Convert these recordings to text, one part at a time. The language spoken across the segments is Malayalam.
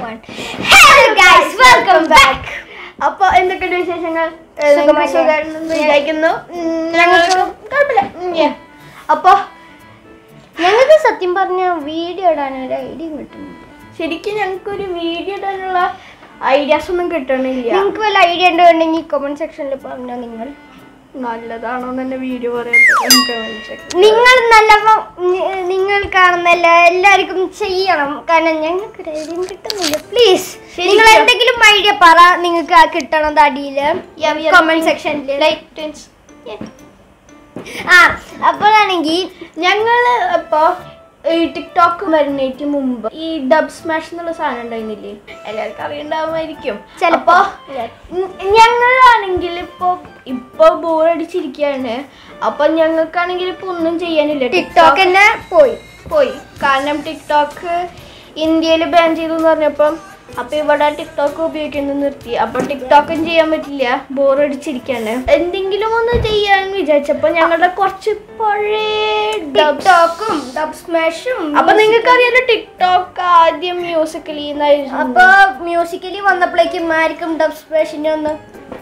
One hello guys welcome back അപ്പൊ എന്തൊക്കെയുണ്ട് വിശേഷങ്ങൾ സുഖമായിട്ട്. സുഖമാണെന്ന് വിചാരിക്കുന്നു ഉം, ഞങ്ങൾക്ക് കുഴപ്പമില്ല ഉം, yeah. അപ്പൊ ഞങ്ങൾക്ക് സത്യം പറഞ്ഞ വീഡിയോ ഇടാൻ ഒരു ഐഡിയ കിട്ടുന്നില്ല ശരിക്കും ഞങ്ങൾക്ക് ഒരു വീഡിയോ ഇടാനുള്ള ഐഡിയാസ് ഒന്നും കിട്ടണില്ല നിങ്ങൾക്ക് വല്ല ഐഡിയ ഉണ്ടെന്നുണ്ടെങ്കിൽ കമന്റ് സെക്ഷനിൽ പറഞ്ഞാൽ നിങ്ങൾ നല്ലതാണോ തന്നെ വീഡിയോ പറയാത്ത നമുക്ക് മനസ്സിലാക്കാം നിങ്ങൾ നല്ല നിങ്ങൾ കാണുന്ന എല്ലാ എല്ലാവർക്കും ചെയ്യണം കാരണം ഞങ്ങൾക്ക് ഒരു ഐഡിയ കിട്ടുന്നില്ല പ്ലീസ് ശരി, നിങ്ങൾ sure. എന്തെങ്കിലും ഐഡിയ പറ നിങ്ങൾക്ക് ആ കിട്ടണത് അടിയില് Yeah, we are കമന്റ് സെക്ഷനിൽ ലൈക്ക് ടെൻസ് ആ അപ്പോഴാണെങ്കിൽ ഞങ്ങള് ഇപ്പൊ ഈ ടിക്ടോക്ക് വരുന്നതിന് മുമ്പ് ഈ ഡബ് സ്മാഷ് എന്നുള്ള സാധനം ഉണ്ടായിരുന്നില്ലേ എല്ലാവർക്കും അറിയണ്ടാവുമായിരിക്കും ചിലപ്പോ ഉം, ഞങ്ങളാണെങ്കിൽ ഇപ്പൊ ഇപ്പൊ ബോറടിച്ചിരിക്കുകയാണ് അപ്പൊ ഞങ്ങൾക്കാണെങ്കിൽ ഇപ്പൊ ഒന്നും ചെയ്യാനില്ല ടിക്ടോക്ക് തന്നെ പോയി പോയി കാരണം ടിക്ടോക്ക് ഇന്ത്യയിൽ ബാൻ ചെയ്തു എന്ന് പറഞ്ഞപ്പം അപ്പൊ ഇവിടെ ടിക്ടോക്ക് ഉപയോഗിക്കുന്നത് നിർത്തി അപ്പൊ ടിക്ടോക്കും ചെയ്യാൻ പറ്റില്ല ബോറടിച്ചിരിക്കാണ് എന്തെങ്കിലും ഒന്ന് ചെയ്യാൻ വിചാരിച്ചപ്പോ ഞങ്ങളുടെ കുറച്ച് പഴയ ഡബ്സ് ടിക്ടോക്കും ഡബ് സ്മാഷും അപ്പൊ നിങ്ങൾക്ക് അറിയാലോ ടിക്ടോക്ക് ആദ്യം മ്യൂസിക്കലി അപ്പൊ മ്യൂസിക്കലി വന്നപ്പോഴേക്കും ആർക്കും ഡബ് സ്മാഷിന്റെ ഒന്ന്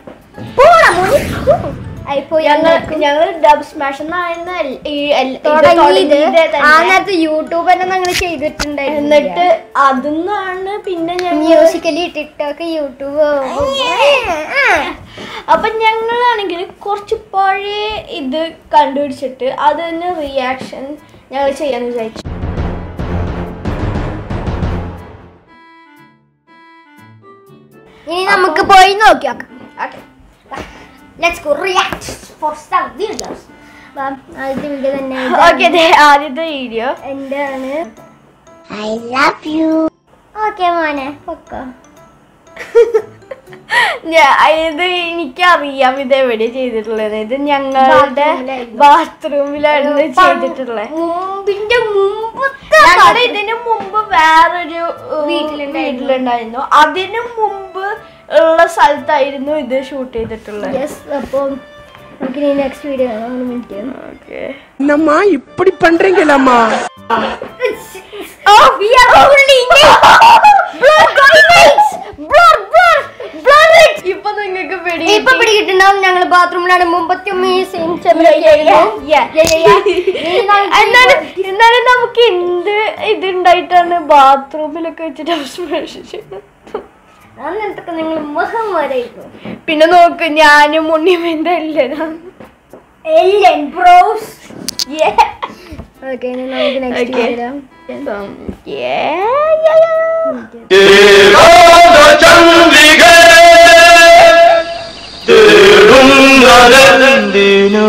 ആയിപ്പോയി ഞങ്ങൾ ഞങ്ങൾ ഡബ് സ്മാഷ് എന്നായിരുന്നു എൽ- ഈ എൽ- ഇത് തുടങ്ങിയത് തുടങ്ങിയത് ആ തന്നെ. നേരത്തെ യൂട്യൂബ് തന്നെ ഞങ്ങൾ ചെയ്തിട്ടുണ്ടായിരുന്നു എന്നിട്ട് അതിന്നാണ് പിന്നെ ഞങ്ങൾ മ്യൂസിക്കലി ടിക്ടോക്ക് യൂട്യൂബ് അപ്പൊ ഞങ്ങളാണെങ്കിൽ കുറച്ച് പഴയ ഇത് കണ്ടുപിടിച്ചിട്ട് അതിന് റിയാക്ഷൻ ഞങ്ങൾ ചെയ്യാന്ന് വിചാരിച്ചു ഇനി നമുക്ക് പോയി നോക്കി നോക്കാം let's go react for some videos ആദ്യത്തെ വീഡിയോ തന്നെ ഓക്കെ ആദ്യത്തെ വീഡിയോ എൻ്റെ ആണ് ഐ ലവ് യു ഓക്കെ മോനെ പൊക്കോ ഇത് എനിക്കറിയാം ഇത് എവിടെ ചെയ്തിട്ടുള്ളത് ഇത് ഞങ്ങളുടെ ബാത്റൂമിലായിരുന്നു. ബാത്റൂമിലായിരുന്നു ചെയ്തിട്ടുള്ളത് മുമ്പിന്റെ മുമ്പത്തെ ഞങ്ങളുടെ ഇതിനു മുമ്പ് വേറൊരു ഏഹ്, വീട്ടിലുണ്ടായിരുന്നു. വീട്ടിലുണ്ടായിരുന്നു അതിനു മുമ്പ് ഉള്ള സ്ഥലത്തായിരുന്നു ഇത് ഷൂട്ട് ചെയ്തിട്ടുള്ളത് യെസ് അപ്പോൾ നമുക്ക് ഇനി നെക്സ്റ്റ് വീഡിയോ കാണാം ഒരു മിനിറ്റ് ഓക്കെ என்னம்மா இப்படி பண்றீங்களம்மா Oh, we are fully blur, guys! Blur, blur, blur it! ഇപ്പൊ നിങ്ങൾക്ക് പിടി ഇപ്പൊ പിടികിട്ടുണ്ടാവും ഞങ്ങൾ ബാത്റൂമിലാണ് മുമ്പത്തെ സെയിം എന്നാലും എന്നാലും നമുക്ക് എന്ത് ഇതുണ്ടായിട്ടാണ് ബാത്റൂമിലൊക്കെ വെച്ചിട്ട് സ്പെഷ് അന്നത്തെ നിങ്ങൾ മുഖം വരയിക്കും പിന്നെ നോക്ക് ഞാനും ഉണ്ണിയമ്മന്റെ എല്ലാം എല്ലൻ ബ്രോസ് ഓക്കെ ഇനി നമുക്ക് നെക്സ്റ്റ് Okay. വീഡിയോ तेरोद चंद्रिगे तेरुंगरंदिनो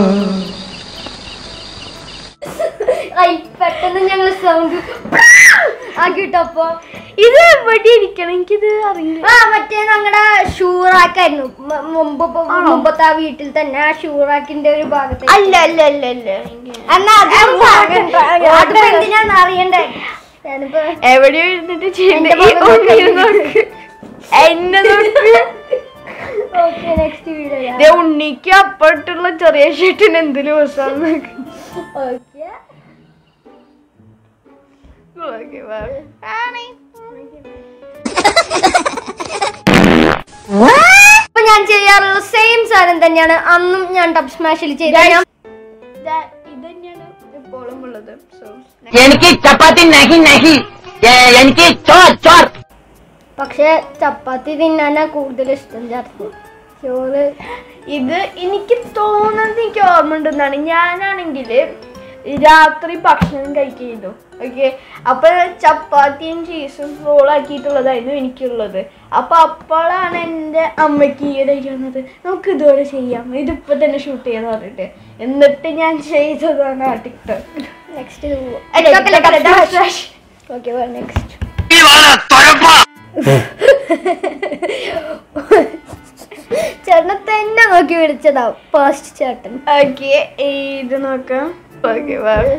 പെട്ടെന്ന് ഞങ്ങൾ സൗണ്ട് ആക്കിട്ടപ്പോ ഇത് എവിടെ ഇരിക്കണം എനിക്കിത് അറിയില്ല ആ മറ്റേ ഞങ്ങളുടെ ഷൂറാക്കായിരുന്നു മ- മുമ്പ് ഇപ്പൊ മുമ്പത്തെ ആ വീട്ടിൽ തന്നെ ആ ഷൂറാക്കിന്റെ ഒരു ഭാഗത്ത് അല്ല അല്ല അല്ല അല്ല എനിക്ക് എന്നാ അത് പറയണ്ട. അതിപ്പോ എന്തിനാന്ന് അറിയണ്ടേ ഞാനിപ്പോ എവിടെയോ ഇരുന്നിട്ട് ചെയ്യണ്ട എന്റെ ഈ മുഖം ഉണ്ണിയെ നോക്ക് എന്നെ നോക്ക് ഓക്കെ നെക്സ്റ്റ് വീഡിയോ ദേ ഉണ്ണിക്ക് അപ്പട്ടുള്ള ചെറിയ ഷർട്ടിന് എന്ത് ലൂസാന്ന് നോക്ക് ഓക്കെ ഓക്കെ അപ്പൊ ഞാൻ ചെയ്യാറുള്ള സെയിം സാധനം തന്നെയാണ് അന്നും ഞാൻ ടബ് സ്മാഷിൽ ചെയ്ത ഞാൻ ഇത് തന്നെയാണ് എപ്പോഴും ഉള്ളത് സോ എനിക്ക് ചപ്പാത്തി നഹി നഹി ഏ, എനിക്ക് ചോർ ചോർ പക്ഷെ ചപ്പാത്തി തിന്നാനാ കൂടുതൽ ഇഷ്ടം ചേർത്ത് ചോറ് ഇത് എനിക്ക് തോന്നുന്നത് എനിക്ക് ഓർമ്മ ഉണ്ടെന്നാണ് ഞാനാണെങ്കിൽ രാത്രി ഭക്ഷണം കഴിക്കുന്നു ഓക്കെ അപ്പൊ ചപ്പാത്തിയും ചീസും റോളാക്കിയിട്ടുള്ളതായിരുന്നു എനിക്കുള്ളത് അപ്പൊ അപ്പോഴാണ് എൻ്റെ അമ്മയ്ക്ക് ഈ ഒരു idea വന്നത് നമുക്ക് ഇതുപോലെ ചെയ്യാം ഇതിപ്പോ തന്നെ ഷൂട്ട് ചെയ്യാന്ന് പറഞ്ഞിട്ട് എന്നിട്ട് ഞാൻ ചെയ്തതാണ് ആ ടിക്ടോക്ക് നെക്സ്റ്റ് അല്ല ഓക്കെ നെക്സ്റ്റ് ചേട്ടനെ തന്നെ നോക്കി വിളിച്ചതാവും ഫസ്റ്റ് ചേട്ടൻ ഓക്കെ ഇത് നോക്കാം ഓക്കെ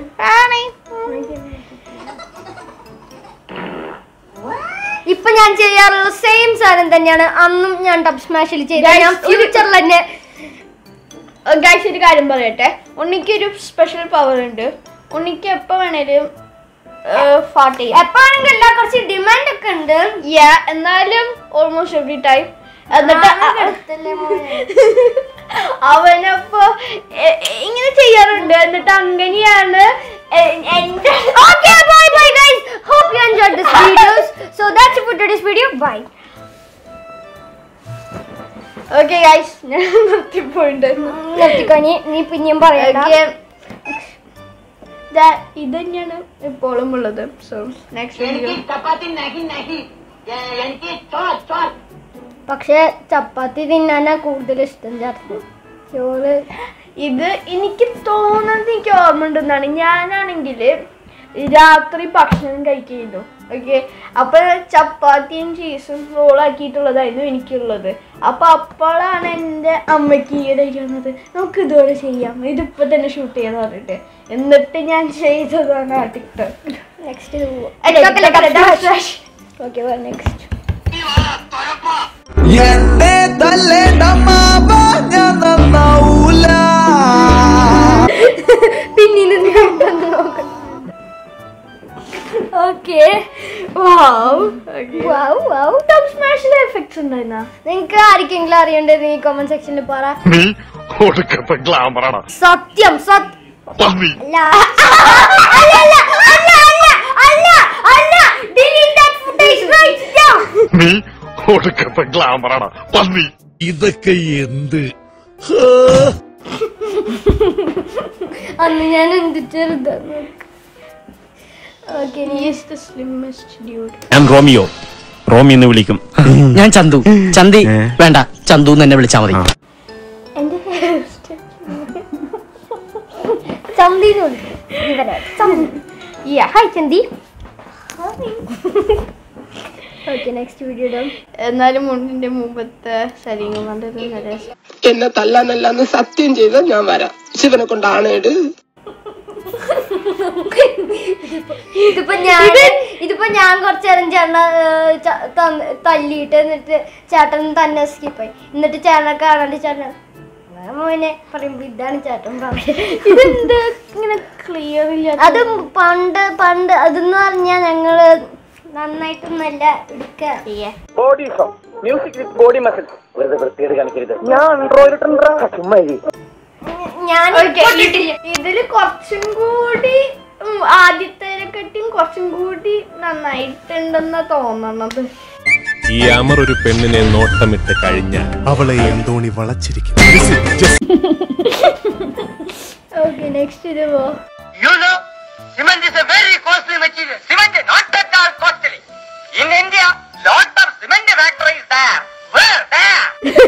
ഇപ്പൊ ഞാൻ ചെയ്യാറുള്ള സെയിം സാധനം തന്നെയാണ് അന്നും ഞാൻ ടബ് സ്മാഷിൽ ചെയ്ത Guys, ഞാൻ ഒരു- ഫ്യൂച്ചറിൽ തന്നെ ഗൈസ് ഒരു കാര്യം പറയട്ടെ ഉണ്ണിക്ക് ഒരു സ്പെഷ്യൽ പവർ ഉണ്ട് ഉണ്ണിക്ക് എപ്പോൾ വേണേലും ഫാർട്ട് ചെയ്യാം എപ്പോഴാണെങ്കിൽ എല്ലാ കുറച്ച് ഡിമാൻഡ് ഒക്കെ ഉണ്ട് Yeah, എന്നാലും ഓൾമോസ്റ്റ് എവറി ടൈം എന്നിട്ട് അ- എടുത്തല്ലേ മോനെ. അവനപ്പോ എ- എ- ഇങ്ങനെ ചെയ്യാറുണ്ട് എന്നിട്ട് അങ്ങനെയാണ് എ- എന്റെ Okay, bye bye guys. Hope you enjoyed this videos. So that's it for today's video. Bye. Okay guys ഞാൻ നിർത്തിപ്പോയിട്ടുണ്ട് നിർത്തിക്കോ നീ നീ പിന്നെയും പറയണ്ട Okay. ദാ- ഇത് തന്നെയാണ് ഇപ്പോഴും ഉള്ളത് സോ നെക്സ്റ്റ് വീഡിയോ എനിക്ക് ചപ്പാത്തി നഹി നഹി ഏ, എനിക്ക് ചോർ ചോർ പക്ഷെ ചപ്പാത്തി തിന്നാനാ കൂടുതൽ ഇഷ്ടം ചേർത്ത് ചോറ് ഇത് എനിക്ക് തോന്നുന്നത് എനിക്ക് ഓർമ്മ ഉണ്ടെന്നാണ് ഞാനാണെങ്കിൽ രാത്രി ഭക്ഷണം കഴിക്കുന്നു ഓക്കെ അപ്പൊ ചപ്പാത്തിയും ചീസും റോളാക്കിയിട്ടുള്ളതായിരുന്നു എനിക്കുള്ളത് അപ്പൊ അപ്പോഴാണ് എൻ്റെ അമ്മയ്ക്ക് ഈയിടെ വന്നത് നമുക്ക് ഇതുപോലെ ചെയ്യാം ഇതിപ്പോ തന്നെ ഷൂട്ട് ചെയ്യാന്ന് പറഞ്ഞിട്ട് എന്നിട്ട് ഞാൻ ചെയ്തതാണ് ആ TikTok next next okay next എന്നെ തല്ലേണ്ടമ്മാവ ഞാൻ നന്നാവൂല ഓക്കെ ടോപ്പ് സ്മാഷിലെ എഫക്ട്സ് ഉണ്ടായിരുന്ന നിങ്ങക്ക് ആർക്കെങ്കിലും അറിയണ്ടത് നീ കമന്റ് സെക്ഷനിൽ പറ നീ ഒടുക്കത്തെ ഗ്ലാമറാണ് സത്യം സത്യം പന്നി അല്ല അല്ല അല്ല അല്ല അല്ല അല്ല അല്ല delete that footage right now നീ ഒടുക്കത്തെ ഗ്ലാമറാണ് പന്നി ഇതൊക്കെ എന്ത് അന്ന് ഞാൻ എന്ത് ചെറുതാണ് ഓക്കെ നീ ഈസ് ദ സ്ലിമ്മസ്റ്റ് ഡ്യൂഡ് ഞാൻ റോമിയോ റോമി എന്ന് വിളിക്കും ഞാൻ ചന്തു ചന്തി വേണ്ട ചന്തു എന്ന് എന്നെ വിളിച്ചാ മതി എന്റെ ഹെയർ സ്റ്റൈൽ ചന്തിന്ന് വിളിക്കും ഇവരെ ചന്തി Yeah. ഹായ് ചന്തി ഓക്കെ നെക്സ്റ്റ് വീഡിയോ ഇടാം എന്നാലും മുണ്ടിന്റെ മുമ്പത്തെ സലീം കണ്ടത് നല്ല രസം. എന്നെ തല്ലാനല്ലാന്ന് സത്യം ചെയ്ത ഞാൻ വരാം ശിവനെ കൊണ്ട് ആണേട് ഇതിപ്പോ ഞാൻ ഇതിപ്പോ ഞാൻ കുറച്ച് നേരം ചേട്ടനെ ഏഹ്, ച- തന്ന് തല്ലിയിട്ട് എന്നിട്ട് ചേട്ടൻ തന്നെ സ്കിപ്പായി എന്നിട്ട് ചേട്ടനെ കാണാണ്ട് ചേട്ടൻ "ആ മോനെ പറയുമ്പോ ഇതാണ് ചേട്ടൻ പറയുന്നത് ഇതെന്ത് ഇങ്ങനെ ക്ലിയർ ഇല്ല അത് പണ്ട് പണ്ട് അതെന്ന് പറഞ്ഞാ ഞങ്ങള് നന്നായിട്ടൊന്നല്ല എടുക്ക ഞാൻ Okay, ഇത്- ഇതില് കുറച്ചും കൂടി ഉം, ആദ്യത്തേനെക്കാട്ടിയും കുറച്ചും കൂടി നന്നായിട്ടുണ്ടെന്നാ തോന്നണത് ഈ അമർ ഒരു പെണ്ണിനെ നോട്ടമിട്ട് കഴിഞ്ഞാൽ അവളെ എന്തോണി വളച്ചിരിക്കും ഓക്കെ നെക്സ്റ്റ് ഇത് പോ You know, cement is a very costly material. Cement is not at all costly. In India, lot of cement factories there. Where? There.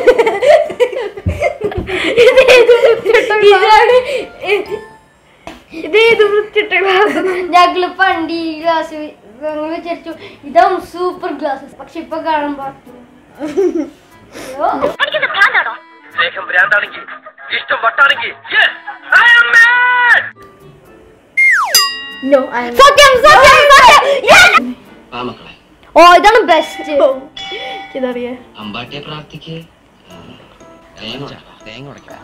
ഇതാണ് ഇത് ഏത് വൃത്തിയിട്ട ഗ്ലാസ് ഞങ്ങള് പണ്ട് ഈ ഗ്ലാസ് ഞങ്ങൾ വിചാരിച്ചു ഇതാവും സൂപ്പർ ഗ്ലാസ് പക്ഷെ ഇപ്പൊ കാണുമ്പോ അയ്യോ. ദേഹം ഭ്രാന്താണെങ്കിൽ ഇഷ്ടം വട്ടാണെങ്കിൽ yes, I am mad. No സത്യം സത്യം സത്യം Yes! ഓ ഇതാണ് ബെസ്റ്റ് ഇതറിയാ അമ്പാട്ടിയെ പ്രാർത്ഥിക്ക് തേങ്ങ ഉടയ്ക്കാം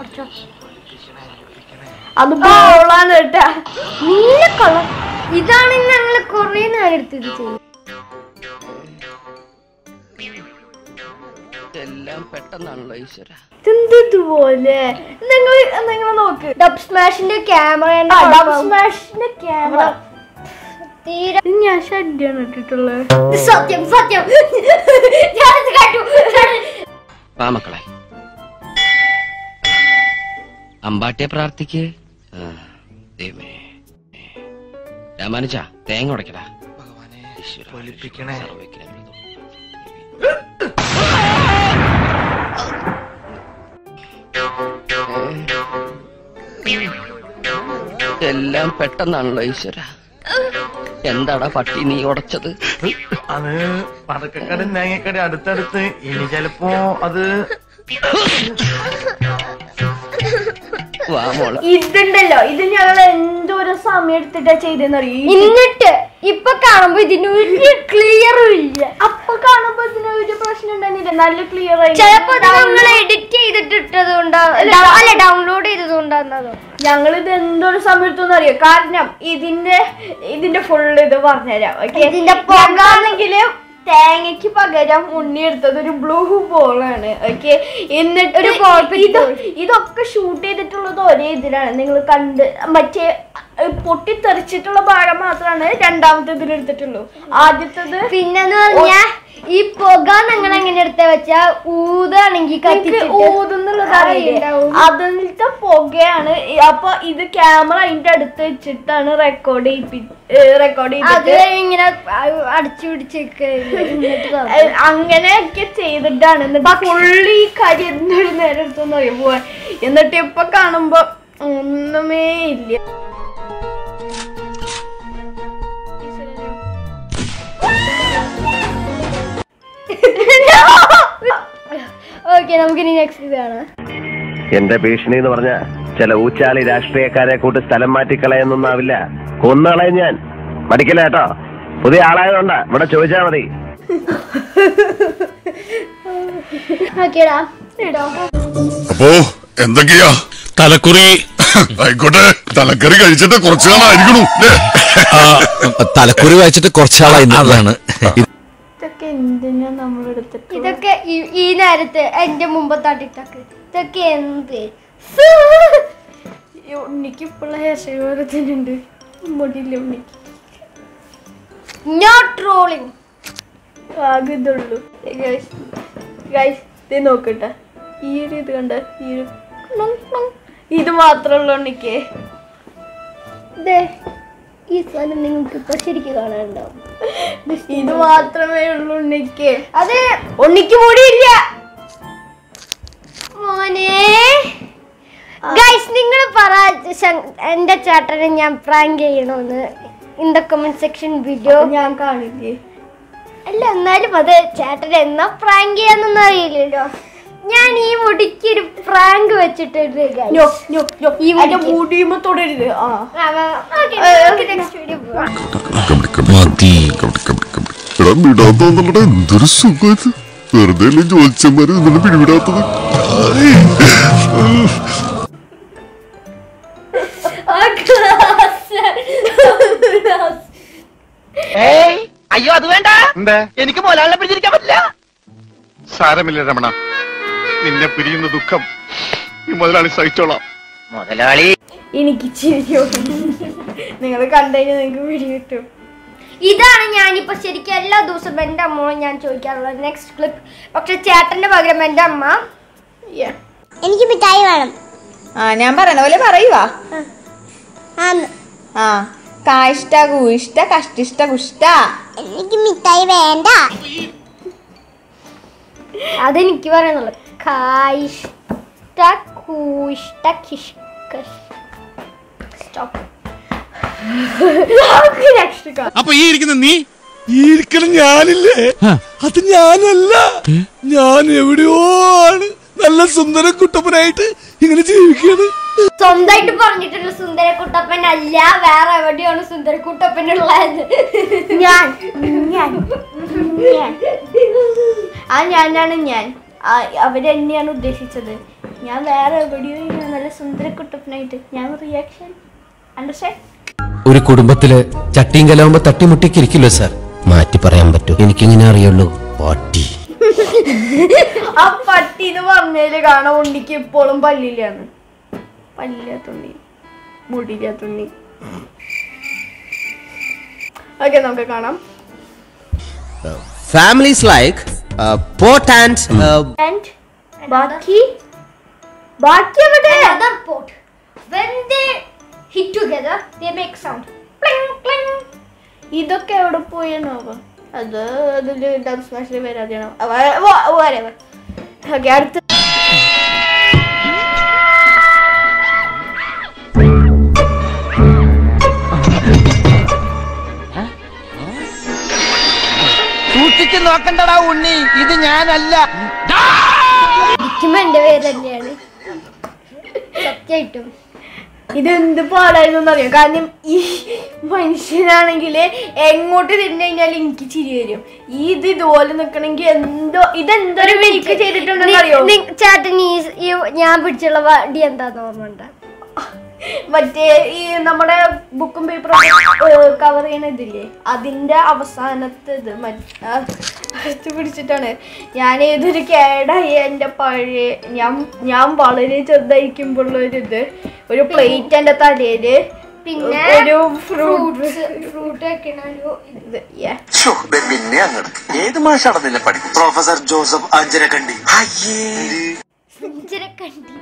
അത് ബോളാണ് കേട്ടാ നീല കളർ ഇതാണ് ഞങ്ങൾ കൊറേ നേരം എടുത്തത് ചെയ്യും എല്ലാം പെട്ടെന്നാണല്ലോ ഈശ്വര ഇതെന്ത് ഇതുപോലെ നിങ്ങൾ നിങ്ങൾ നോക്ക് ഡബ് സ്മാഷിന്റെ ക്യാമറ ഡബ് സ്മാഷിന്റെ ക്യാമറ തീരെ ഇത് ഞാൻ ഷഡ്യാണ് ഇട്ടിട്ടുള്ളത് സത്യം സത്യം ഞാനത് കേട്ടു വാ മക്കളെ അമ്പാട്ടിയെ പ്രാർത്ഥിക്ക് ആ, ദൈവമേ രാമാനുജ തേങ്ങ ഉടയ്ക്കടാ ഈശ്വരാ, സർവ്വജ്ഞാനപ്രദം. എല്ലാം പെട്ടെന്നാണല്ലോ ഈശ്വര എന്താടാ പട്ടി നീ ഉടച്ചത് അത് പടക്കക്കട തേങ്ങക്കട അടുത്തടുത്ത് ഇനി ചിലപ്പോ അത് വാ മോളെ ഇതുണ്ടല്ലോ ഇത് ഞങ്ങൾ എന്തോരം സമയം എടുത്തിട്ടാ ചെയ്തെന്നറിയോ എന്നിട്ട് ഇപ്പൊ കാണുമ്പോ ഇതിന് ഒരു ക്ലിയറും ഇല്ല അപ്പൊ കാണുമ്പോ ഇതിന് ഒരു പ്രശ്നം ഉണ്ടായിരുന്നില്ല നല്ല ക്ലിയർ ആയി ചിലപ്പോ നിങ്ങൾ എഡിറ്റ് ചെയ്തിട്ട് ഇട്ടത് കൊണ്ടാവും അല്ല ഡൗൺലോഡ് ചെയ്തത് കൊണ്ടാന്നതോ ഞങ്ങൾ ഇത് എന്തൊരു സമയത്തൊന്നും അറിയാം കാരണം ഇതിന്റെ ഇതിന്റെ ഫുൾ ഇത് പറഞ്ഞുതരാം ഓക്കെ ഇതിന്റെ പുക- പുകാണെങ്കിൽ തേങ്ങയ്ക്ക് പകരം ഉണ്ണി എടുത്തത് ഒരു ബ്ലൂ ബോളാണ് ഓക്കെ എന്നിട്ട് ഒരു ball pit ഇത് ball. ഇതൊക്കെ ഷൂട്ട് ചെയ്തിട്ടുള്ളത് ഒരേ ഇതിലാണ് നിങ്ങൾ കണ്ട് മറ്റേ ഏഹ്, പൊട്ടിത്തെറിച്ചിട്ടുള്ള ഭാഗം മാത്രമാണ് രണ്ടാമത്തെ ഇതിൽ എടുത്തിട്ടുള്ളൂ ആദ്യത്തത് പിന്നെന്ന് പറഞ്ഞാ ഈ പുക നിങ്ങൾ എങ്ങനെ എടുത്ത വെച്ചാ ഊതാണെങ്കി എനിക്ക് കത്തിച്ചിട്ട് ഊതുന്നുള്ളത് അറിയില്ലേ അറിയുണ്ടാവും. അതിലത്തെ പുകയാണ് ഈ- അപ്പൊ ഇത് ക്യാമറ അതിന്റെ അടുത്ത് വെച്ചിട്ടാണ് റെക്കോർഡ് ചെയ്യിപ്പി റെക്കോർഡ് അത് ചെയ്തിട്ട് ഇങ്ങനെ അടിച്ചു പിടിച്ചൊക്കെ ഏഹ് അങ്ങനെയൊക്കെ ചെയ്തിട്ടാണ് എന്നിട്ട് ഫുള്ളി ഈ കാര്യം എന്തൊരു നേരം എടുത്തെന്ന് അറിയാം പോവാൻ എന്നിട്ട് ഇപ്പൊ കാണുമ്പോ ഒന്നുമേ ഇല്ല ഓക്കെ നമുക്ക് ഇനി നെക്സ്റ്റ് കാണാം എന്റെ ഭീഷണി എന്ന് പറഞ്ഞ ചില ഊച്ചാളി രാഷ്ട്രീയക്കാരെ കൂട്ട് സ്ഥലം മാറ്റിക്കളയെന്നൊന്നാവില്ല കൊന്നുകളയും ഞാൻ മടിക്കില്ല കേട്ടോ പുതിയ ആളായതുകൊണ്ടാ ഇവിടെ ചോദിച്ചാ മതി ഓക്കേടാ അപ്പോ എന്തൊക്കെയാ തലക്കുറി ആയിക്കോട്ടെ തലക്കറി കഴിച്ചിട്ട് കുറച്ചു നാളായിരിക്കണു ല്ലേ? തലക്കുറി വായിച്ചിട്ട് കുറച്ചാളായി അതാണ് ഇതൊക്കെ എന്തിനാ നമ്മൾ എടുത്തിട്ട് ഇതൊക്കെ ഈ- ഈ നേരത്തെ എന്റെ മുമ്പത്താട്ടിട്ടൊക്കെ ഇതൊക്കെ എന്ത് ഈ ഉണ്ണിക്ക് ഇപ്പോഴുള്ള ഹെയർ സ്റ്റൈൽ പോലെ തന്നെ ഉണ്ട് മുടിയില്ല ഉണ്ണിക്ക് നോ ട്രോളിങ് ആകെ ഇതുള്ളൂ ഗൈസ് ഇത് നോക്കട്ടെ ഈ ഒരു ഇത് കണ്ട ഈ ഒരു ക്ലുങ് ക്ലുങ്. ഇത് മാത്രമുള്ള ഉണ്ണിക്ക് ഈ സാധനം നിങ്ങൾക്ക് ഇപ്പൊ ശരിക്കും കാണാനുണ്ടാവും ഇത് മാത്രമേ ഉള്ളൂ ഉണ്ണിക്ക് അത് ഉണ്ണിക്ക് മുടിയില്ല മോനെ ഗൈസ് നിങ്ങൾ പറ ശ- എന്റെ ചേട്ടനെ ഞാൻ പ്രാങ്ക് ചെയ്യണമെന്ന് in the comment section video ഞാൻ കാണില്ലേ അല്ല എന്നാലും അത് ചേട്ടൻ എന്നാ പ്രാങ്ക് ചെയ്യാന്നൊന്നും അറിയില്ലല്ലോ ഞാൻ ഈ മുടിക്ക് ഒരു പ്രാങ്ക് വെച്ചിട്ടുണ്ട് guys. ഞോ, ഞോ, ഞോ. ഈ അതിന്റെ മുടിക്ക്. മുടിയുമ്പോ തുടരുത് ആ ആ, ആ, okay, നമുക്ക് next video പോവാം. മതി എടാ വിടാത്തോന്നുള്ളടാ എന്തൊരു സുഖം ഇത് വെറുതെ അല്ലേ ജോലിച്ചന്മാര് നിന്നെ പിടിവിടാത്തത് ആ glass. ഏയ് അയ്യോ അത് വേണ്ട എനിക്ക് മോലാളിനെ പിടിച്ചിരിക്കാൻ പറ്റില്ല സാരമില്ല രമണ നിന്നെ പിരിയുന്ന ദുഃഖം ഈ മുതലാളി സഹിച്ചോളാം മുതലാളി എനിക്ക് ചിരിയോ നിങ്ങൾ കണ്ടതിന് നിങ്ങൾക്ക് പിടി കിട്ടും ഇതാണ് ഞാനിപ്പോ ശരിക്കും എല്ലാ ദിവസവും എന്റെ അമ്മയോട് ഞാൻ ചോദിക്കാറുള്ളത് നെക്സ്റ്റ് ക്ലിപ്പ് പക്ഷെ ചേട്ടന്റെ പകരം എന്റെ അമ്മ എനിക്ക് മിഠായി വേണം ആ ഞാൻ പറയണ പോലെ പറയുവാ ആ കാഷ്ട കൂഷ്ട കഷ്ടിഷ്ട കുഷ്ട എനിക്ക് മിഠായി വേണ്ട അതെനിക്ക് പറയാനുള്ളത് കായിഷ്ട കൂഷ്ട കിഷ്ക സ്റ്റോപ്പ് അപ്പൊ ഈ ഇരിക്കുന്ന നീ ഈ ഇരിക്കണം ഞാനില്ലേ അത് ഞാനല്ല ഞാൻ എവിടെയോ ആണ് നല്ല സുന്ദര കുട്ടപ്പനായിട്ട് ഇങ്ങനെ ജീവിക്കുകയാണ് സ്വന്തമായിട്ട് പറഞ്ഞിട്ടുള്ള സുന്ദര കുട്ടപ്പൻ അല്ല വേറെ എവിടെയാണ് സുന്ദര കുട്ടപ്പൻ ഉള്ളത് ഞാൻ ഞാൻ ഞാൻ ആ ഞാനാണ് ഞാൻ ആ, അവരെന്നെയാണ് ഉദ്ദേശിച്ചത് ഞാൻ വേറെ എവിടെയോ ഇങ്ങനെ നല്ല സുന്ദര കുട്ടപ്പനായിട്ട് ഞാൻ റിയാക്ഷൻ അണ്ടർസ്റ്റാൻഡ് ഒരു കുടുംബത്തില് ചട്ടിയും കലാവുമ്പോ തട്ടിമുട്ടിക്ക് ഇരിക്കില്ലോ സാർ മാറ്റി പറയാൻ പറ്റൂ എനിക്കിങ്ങനെ അറിയുള്ളൂ പാട്ടി ആ പട്ടി എന്ന് പറഞ്ഞതില് കാണാൻ ഉണ്ണിക്ക് ഇപ്പോഴും പല്ലില്ലാന്ന് പല്ലില്ലാത്തുണ്ണി മുടിയില്ലാത്തുണ്ണി ഓക്കെ നമുക്ക് കാണാം ഫാമിലീസ് ലൈക്ക് പോട്ട് ആൻഡ് ആൻഡ് ബാക്കി ബാക്കി എവിടെ Another pot. When they hit together, they make sound. Pling, pling. ഇതൊക്കെ എവിടെ പോയെന്നാവും അത് അതില് ഡബ് സ്മാഷിൽ വരാതെയാണോ ഓക്കെ അടുത്ത സൂക്ഷിച്ച് നോക്കണ്ടടാ ഉണ്ണി ഇത് ഞാനല്ല ഇരിക്കുമ്പോ എന്റെ പേര് തന്നെയാണ് സത്യമായിട്ടും ഇതെന്ത് പാടായിരുന്നു അറിയാം കാരണം ഈ മനുഷ്യനാണെങ്കിൽ എങ്ങോട്ട് തിരിഞ്ഞു കഴിഞ്ഞാൽ എനിക്ക് ചിരി വരും ഈ ഇത് ഇതുപോലെ നിക്കണെങ്കിൽ എന്തോ ഇതെന്തൊരു വീക്ക് ചെയ്തിട്ടുണ്ടെന്ന് അറിയോ ചേട്ടൻ ഈ ഈ ഞാൻ പിടിച്ചുള്ള വടി എന്താന്ന് ഓർമ്മ ഉണ്ടോ? മറ്റേ ഈ നമ്മുടെ ബുക്കും പേപ്പറും കവർ ചെയ്യണ ഇതില്ലേ അതിന്റെ അവസാനത്തെ ഇത് മറ്റേ പിടിച്ചിട്ടാണ് ഞാൻ ഏതൊരു കേടായി എൻ്റെ പഴയ ഞാൻ ഞാൻ വളരെ ചെറുതായിരിക്കുമ്പോഴുള്ള ഒരു ഇത് ഒരു പ്ലേറ്റ് എൻ്റെ തലയില് പിന്നെ ഒരു ഫ്രൂട്ട് ഫ്രൂട്ട് വെക്കണ ഒരു ഇത് yeah. പിന്നെ അങ്ങോട്ട് ഏത് മാഷാണ് നിന്നെ പഠിക്കും പ്രൊഫസർ ജോസഫ് അഞ്ചരക്കണ്ടി ചിരക്കണ്ടി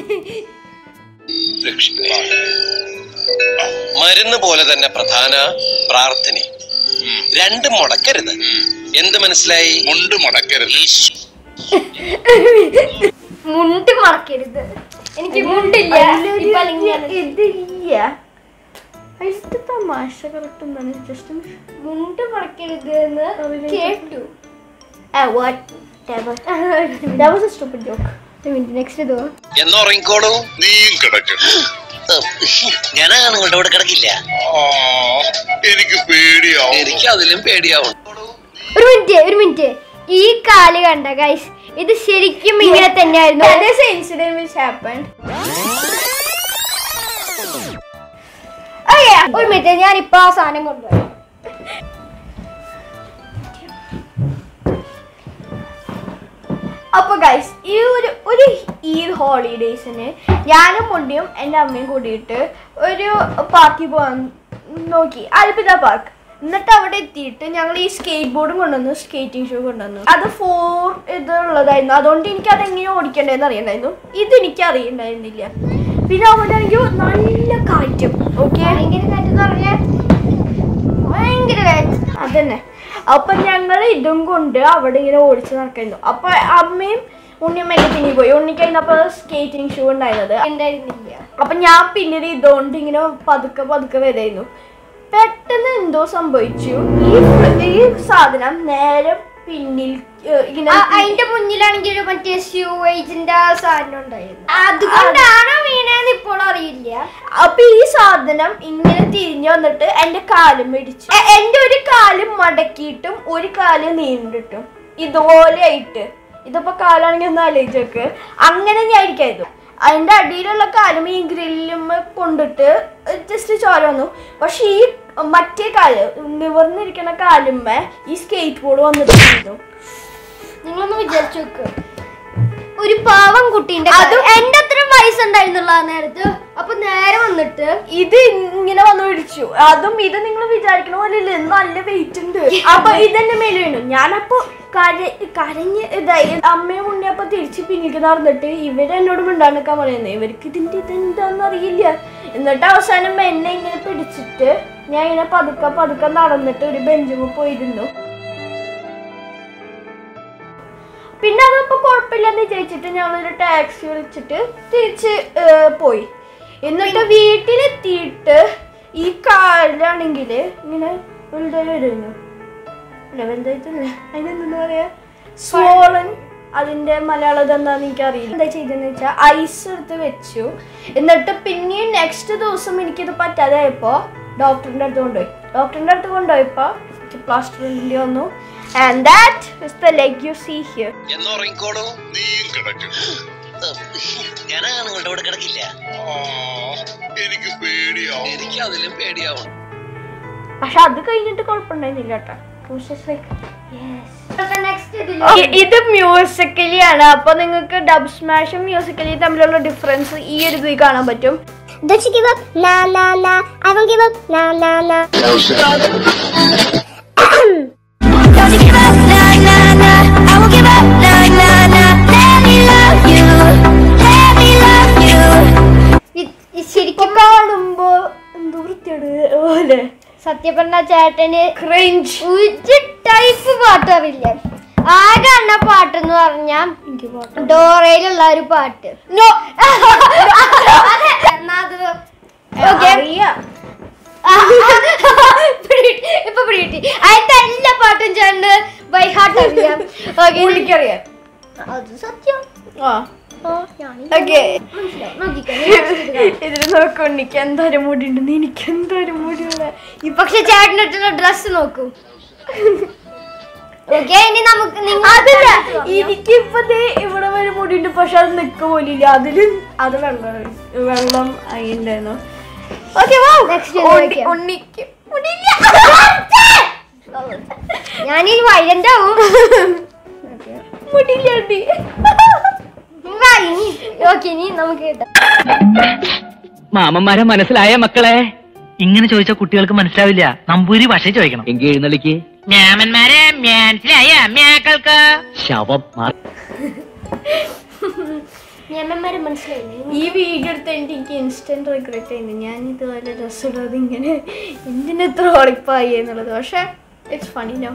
മരുന്ന് പോലെ തന്നെ പ്രധാന പ്രാർത്ഥന രണ്ടും മുടക്കരുത് എന്ത് മനസ്സിലായി മുണ്ട് മുടക്കരുത് മുണ്ട് മറക്കരുത് എനിക്ക് മുണ്ടില്ല അതിലൊരു ഇപ്പൊ അല്ലെങ്കിൽ ഞാൻ- ഇതില്ല അതിലത്തെ തമാശ കറക്റ്റ് എന്താണ് ജസ്റ്റ് മുണ്ട് മറക്കരുത് എന്ന് കേട്ടു whatever. that was a stupid joke. Next ഇതോ എന്നുറങ്ങിക്കോളൂ നീയും കിടക്കും ഞാൻ നിങ്ങളുടെ കൂടെ കിടക്കില്ല എനിക്ക് പേടിയാവും എനിക്ക് അതിലും പേടിയാവും ഒരു മിനിറ്റ് ഒരു മിനിറ്റ് ഈ കാല് കണ്ട ഗൈസ് ഇത് ശരിക്കും ഇങ്ങനെ തന്നെയായിരുന്നു That is an incident which happened. Okay, ഒരു മിനിറ്റ് ഞാൻ ഇപ്പൊ ആ സാധനം കൊണ്ടുപോയി അപ്പൊ ഗൈസ് ഈ ഒരു ഒരു ഈദ് ഹോളിഡേയ്സിന് ഞാനും മുണ്ടിയും എൻ്റെ അമ്മയും കൂടിയിട്ട് ഒരു പാർട്ടി പോകാൻ നോക്കി അൽപിത പാർക്ക് എന്നിട്ട് അവിടെ എത്തിയിട്ട് ഞങ്ങൾ ഈ സ്കേറ്റ് ബോർഡും കൊണ്ടുവന്നു സ്കേറ്റിംഗ് ഷൂ കൊണ്ടുവന്നു അത് ഫോർ ഇത് ഉള്ളതായിരുന്നു അതുകൊണ്ട് എനിക്ക് അത് എങ്ങനെ ഓടിക്കണ്ടേന്ന് അറിയണ്ടായിരുന്നു ഇത് എനിക്ക് അറിയണ്ടായിരുന്നില്ല പിന്നെ അവിടെ ആണെങ്കിൽ നല്ല കാറ്റും ഓക്കെ ഭയങ്കര കാറ്റ് പറഞ്ഞാൽ ഭയങ്കര കാറ്റ് അതന്നെ അപ്പൊ ഞങ്ങൾ ഇതും കൊണ്ട് അവിടെ ഇങ്ങനെ ഓടിച്ച് നടക്കുന്നു അപ്പൊ അമ്മയും ഉണ്ണിയമ്മയൊക്കെ പിന്നിൽ പോയി ഉണ്ണിക്കഴിഞ്ഞപ്പോ സ്കേറ്റിംഗ് ഷൂ ഉണ്ടായിരുന്നത് ഉണ്ടായിരുന്നില്ല അപ്പൊ ഞാൻ പിന്നീട് ഇതുകൊണ്ട് ഇങ്ങനെ പതുക്കെ പതുക്കെ വരായിരുന്നു പെട്ടെന്ന് എന്തോ സംഭവിച്ചു ഈ ഫ്ര- ഈ സാധനം നേരെ പിന്നിൽ ഏഹ്, ഇങ്ങനെ ആ, അതിന്റെ മുന്നിലാണെങ്കിൽ ഒരു മറ്റേ സ്യൂവേജിന്റെ സാധനം ഉണ്ടായിരുന്നു അതുകൊണ്ടാണോ വീണേന്ന് ഇപ്പോൾ അറിയില്ല അപ്പൊ ഈ സാധനം ഇങ്ങനെ തിരിഞ്ഞു വന്നിട്ട് എന്റെ കാലും മേടിച്ചു എ- എന്റെ ഒരു കാല് മടക്കിയിട്ടും ഒരു കാല് നീണ്ടിട്ടും ഇതുപോലെ ആയിട്ട് ഇതിപ്പോ കാലാണെങ്കിൽ ഒന്ന് ആലോചിച്ചോക്ക് അങ്ങനെ ഞാൻ ഇരിക്കായിരുന്നു അതിന്റെ അടിയിലുള്ള കാലും ഈ ഗ്രില്ലും കൊണ്ടിട്ട് ജസ്റ്റ് ചോര വന്നു പക്ഷെ ഈ മറ്റേ കാല് നിവർന്നിരിക്കുന്ന കാലുമ്മേ ഈ സ്കേറ്റ് ബോർഡ് വന്നിട്ടുണ്ടായിരുന്നു നിങ്ങളൊന്ന് വിചാരിച്ചു നോക്ക് ഒരു പാവം കുട്ടീന്റെ അത് എന്റെ അത്ര വയസ്സുണ്ടായിരുന്നുള്ള ആ നേരത്ത് അപ്പൊ നേരെ വന്നിട്ട് ഇത് ഇങ്ങനെ വന്ന് പിടിച്ചു അതും ഇത് നിങ്ങൾ വിചാരിക്കണ പോലെ ഇല്ല ഇത് നല്ല വെയിറ്റ് ഉണ്ട് അപ്പൊ ഇതെന്റെ മേലെ വീണു ഞാനപ്പോ കര കരഞ്ഞ് ഇതായി അമ്മയും ഉണ്ണിയപ്പോ തിരിച്ച് പിന്നിക്ക് നടന്നിട്ട് ഇവര് എന്നോട് മിണ്ടാൻ നിൽക്കാൻ പറയുന്നത് ഇവർക്ക് ഇതിന്റെ ഇതെന്താന്ന് അറിയില്ല എന്നിട്ട് അവസാനം എന്നെ ഇങ്ങനെ പിടിച്ചിട്ട് ഞാൻ ഇങ്ങനെ പതുക്കെ പതുക്കെ നടന്നിട്ട് ഒരു ബെഞ്ചുമ പോയിരുന്നു പിന്നെ അതപ്പോ കുഴപ്പമില്ലെന്ന് വിചാരിച്ചിട്ട് ഞങ്ങളൊരു ടാക്സി വിളിച്ചിട്ട് തിരിച്ച് ഏർ, പോയി എന്നിട്ട് വീട്ടിലെത്തിയിട്ട് ഈ കാലിലാണെങ്കിൽ ഇങ്ങനെ വലുതായി വരുന്നു അല്ല വലുതായിട്ടല്ല അതിനെന്താ പറയാ സ്വോളൻ അതിന്റെ മലയാളം എന്താന്ന് എനിക്ക് അറിയില്ല എന്താ ചെയ്തെന്ന് വെച്ചാൽ ഐസ് എടുത്ത് വെച്ചു എന്നിട്ട് പിന്നെയും നെക്സ്റ്റ് ദിവസം എനിക്കിത് പറ്റാതായപ്പോ ഡോക്ടറിന്റെ അടുത്ത് കൊണ്ടുപോയി ഡോക്ടറിന്റെ അടുത്ത് കൊണ്ടുപോയപ്പോ പ്ലാസ്റ്റർ ഇടേണ്ടി വന്നു and that is the leg you see here എന്നുറങ്ങിക്കോളൂ നീയും കിടക്കും ഞാൻ നിങ്ങളുടെ കൂടെ കിടക്കില്ല എനിക്ക് പേടിയാവും എനിക്ക് അതിലും പേടിയാവും പക്ഷെ അത് കഴിഞ്ഞിട്ട് കുഴപ്പമുണ്ടായിരുന്നില്ല കേട്ടോ It was just like, yes. Next ഇ- ഇത് മ്യൂസിക്കലി ആണ് അപ്പൊ നിങ്ങൾക്ക് ഡബ് സ്മാഷും മ്യൂസിക്കലി തമ്മിലുള്ള ഡിഫറൻസ് ഈ ഒരു ഇതിൽ കാണാൻ പറ്റും Don't you give up? Nah, nah, nah. I won't give up. Nah, nah, nah. Don't you give up? Nah, nah, nah. I won't give up. Nah, nah, nah. Let me love you. Let me love you. ശരിക്കും കാണുമ്പോ എന്തോ വൃത്തിയോട് പോലെ സത്യം പറഞ്ഞ ചേട്ടന് ക്രിഞ്ച് ഒരു ടൈപ്പ് പാട്ട് അറിയില്ല ആകെ അണ്ണ പാട്ട് എന്ന് പറഞ്ഞാ ഡോറയിലുള്ള ഒരു പാട്ട് അതെ, എന്നാ അത് Okay. പിടികിട്ടി, ഇപ്പൊ പിടികിട്ടി അതിന്റെ എല്ലാ പാട്ടും ചേട്ടന് ബൈ ഹാർട്ട് അറിയാം ഓക്കെ എനിക്കറിയാം അത് സത്യം ആ ഓക്കെ മനസ്സിലായി നോക്കിക്കോ നീ next ഇത് കാണാം. ഇതിൽ നോക്കൂ എനിക്ക് എന്തോരം മുടി ഉണ്ടെന്ന് എനിക്ക് എന്തോരം മുടിയുള്ള ഈ പക്ഷെ ചേട്ടനിട്ടുള്ള ഡ്രസ് നോക്കൂ ഓക്കെ ഇനി നമുക്ക് നിങ്ങൾ അതല്ല എനിക്കിപ്പോ ദേ ഇവിടെ വരെ മുടിയുണ്ട് പക്ഷെ അത് നിക്ക പോലില്ല അതില് അത് വെള്ളം വെള്ളം ആയിണ്ടായിരുന്നു ഓക്കെ Next ഇത് വെക്കാം. ഉണ്ണിക്ക് മുടിയില്ല ഞാൻ ഈ വൈലന്റ് ആവും മുടിയില്ലാണ്ട് വാ, ഇനി ഓക്കെ ഇനി നമുക്ക് കേട്ടോ മാമന്മാരെ മനസ്സിലായ മക്കളെ ഇങ്ങനെ ചോദിച്ചാൽ കുട്ടികൾക്ക് മനസ്സിലാവില്ല നമ്പൂരി ഭാഷ ചോദിക്കണം എങ്കിൽ എഴുന്നള്ളിക്ക് മാമന്മാരെ മനസ്സിലായ മേക്കൾക്ക് ശവം മാറി നിയമന്മാരെ മനസ്സിലായില്ലേ ഈ വീഡിയോ എടുത്ത് എനിക്ക് ഇൻസ്റ്റന്റ് റിഗ്രറ്റ് ചെയ്യുന്നു ഞാൻ ഇതുപോലെ ഡ്രസ് ഇടാതെ ഇങ്ങനെ എന്തിനെത്ര ഉറപ്പായി എന്നുള്ളത് പക്ഷെ ഇറ്റ്സ് ഫണി നോ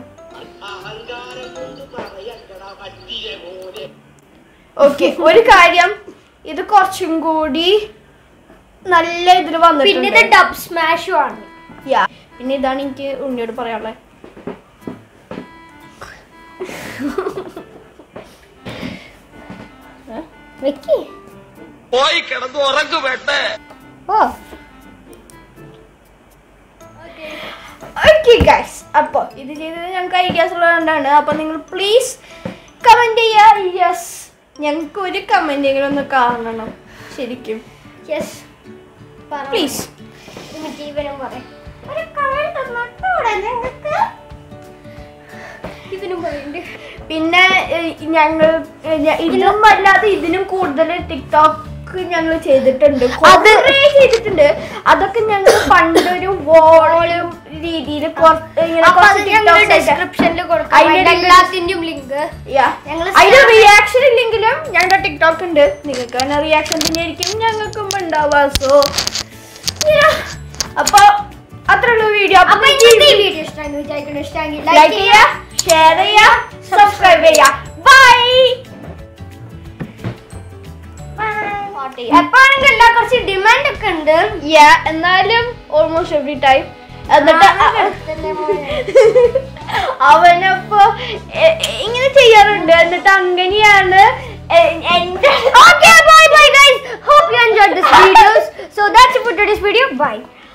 ഓക്കെ ഒരു കാര്യം ഇത് കുറച്ചും കൂടി നല്ല ഇതിൽ പിന്നെ ഇത് വന്നിട്ടുണ്ട് ഡബ് സ്മാഷും ആണ് യാ പിന്നെ ഇതാണ് എനിക്ക് ഉണ്ണിയോട് പറയാനുള്ളത് വെക്കി പോയി കിടന്ന് ഉറങ്ങു വേണ്ടേ ഓ ഓക്കെ ഗൈസ് അപ്പോൾ ഇത് ചെയ്തത് ഞങ്ങൾക്ക് ഐഡിയാസ് ഉള്ളതുകൊണ്ടാണ് അപ്പോൾ നിങ്ങൾ പ്ലീസ് കമൻറ്റ് ചെയ്യുക യെസ് ഞങ്ങൾക്ക് ഒരു കമൻറ്റെങ്കിലും ഒന്ന് കാണണം ശരിക്കും യെസ് പ്ലീസ് എന്നിട്ട് ഇവനും പറയും ഒരു കമന്റ് തന്നോട്ടൂടെ നിങ്ങൾക്ക് ഇവനും പറയുന്നുണ്ട് പിന്നെ ഏഹ്, ഞങ്ങൾ ഏഹ്, ഞ- ഇതിനും അല്ലാതെ ഇതിനും കൂടുതൽ ടിക്ടോക്ക് ഞങ്ങൾ ചെയ്തിട്ടുണ്ട് അത് കുറേ ചെയ്തിട്ടുണ്ട് അതൊക്കെ ഞങ്ങൾ പണ്ടൊരു വോളിയം രീതിയിൽ അപ്പൊ അത് ഞങ്ങൾ ഡിസ്ക്രിപ്ഷനിൽ കൊടുക്കാം അതിന്റെ അതിന്റെ എല്ലാത്തിന്റെയും ലിങ്ക് ഞങ്ങള് അതിന് റിയാക്ഷൻ ഇല്ലെങ്കിലും ഞങ്ങളുടെ ടിക്ടോക്ക് ഉണ്ട് നിങ്ങൾക്ക് തന്നെ റിയാക്ഷൻ തന്നെ ആയിരിക്കും ഞങ്ങൾക്കും ഉണ്ടാവുക സോ അപ്പൊ അത്രയുള്ള വീഡിയോ അപ്പൊ ഇന്നത്തെ ഈ വീഡിയോ ഇഷ്ടമായി വിചാരിക്കുന്നു ഇഷ്ടമെങ്കിൽ ലൈക്ക് ചെയ്യുക ഷെയർ ചെയ്യുക സബ്സ്ക്രൈബ് ചെയ്യുക ബൈ എപ്പോഴെങ്കിലും എല്ലാ കുറച്ച് ഡിമാൻഡ് ഒക്കെ ഉണ്ട് യാ എന്നാലും ഓൾമോസ്റ്റ് എവറി ടൈം എന്നിട്ട് അവനപ്പോ എ- എ- ഇങ്ങനെ ചെയ്യാറുണ്ട് എന്നിട്ട് അങ്ങനെയാണ് എ- എന്റെ Okay, bye bye guys. Hope you enjoyed this videos. So that's it for today's video. Bye.